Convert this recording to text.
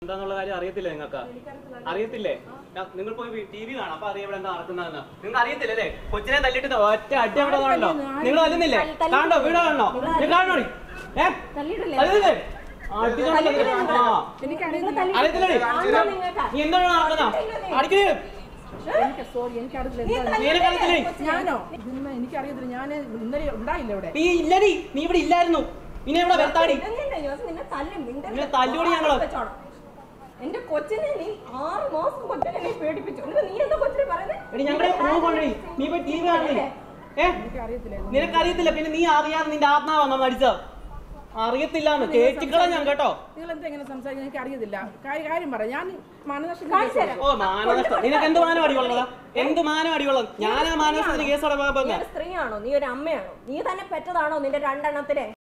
എന്താന്നുള്ള കാര്യം അറിയത്തില്ലേ നിങ്ങൾക്ക് അറിയത്തില്ലേ ഞാൻ- നിങ്ങൾ പോയി ടി വി കാണാം അപ്പൊ അറിയാം ഇവിടെ എന്താ നടക്കുന്നതെന്ന് നിങ്ങൾക്ക് അറിയത്തില്ലല്ലേ കൊച്ചിനെ തല്ലിട്ട് ഒറ്റ അടി അവിടെ കാണോ നിങ്ങൾ തല്ലുന്നില്ലേ കാണോ വീടോ കാണോ നിങ്ങൾ കാണോ ഏ തല്ലുന്നില്ലേ അടിച്ചോണ്ടല്ലേ ആ അറിയത്തില്ലേ നീ എന്താണ് നടക്കുന്നത് അടിക്കണേ എനിക്ക് സോറി എനിക്കറിയില്ല എന്താ നീ എന്നെ കളിച്ചില്ലേ ഞാനോ ഇതൊന്നും എനിക്കറിയത്തില്ല ഞാൻ ഇന്നലെ ഉണ്ടായില്ല ഇവിടെ നീ ഇല്ലടി നീ ഇവിടെ ഇല്ലായിരുന്നു ഇനി ഇവിടെ വെത്താടി നിന്നെ തല്ലുകൂടി ഞങ്ങള് എന്റെ കൊച്ചിനെ നീ ആറ് മാസം കൊച്ചിനെ നീ പേടിപ്പിച്ചു എന്നിട്ട് നീ എന്താ കൊച്ചിനെ പറയുന്നത് എടി ഞങ്ങളുടെ പ്രൂവ് കൊണ്ടടി നീ പോയി ടി വി കാണണേ ഏ എനിക്കറിയത്തില്ല നിനക്കറിയത്തില്ല പിന്നെ നീ അറിയാതെ നിന്റെ ആത്മാവാ നമ്മൾ അടിച്ചത് അറിയത്തില്ലാന്ന് കേട്ടിക്കളാ ഞാൻ കേട്ടോ നിങ്ങൾ എന്താ ഇങ്ങനെ സംസാരിക്കുന്നത് എനിക്ക് അറിയത്തില്ല കാര്യം കാര്യം പറ ഞാൻ മാനനഷ്ടം കാണിച്ചു തരാം. ഓ മാനനഷ്ടം നിനക്ക് എന്ത് മാനം അടിയുള്ളതാ എന്ത് മാനം അടിയുള്ളത് ഞാൻ ആ മാനനഷ്ടത്തിന് കേസോടെ നീ ഒരു സ്ത്രീയാണോ നീ ഒരു അമ്മയാണോ നീ തന്നെ പെറ്റതാണോ നിന്റെ രണ്ടെണ്ണത്തിനെ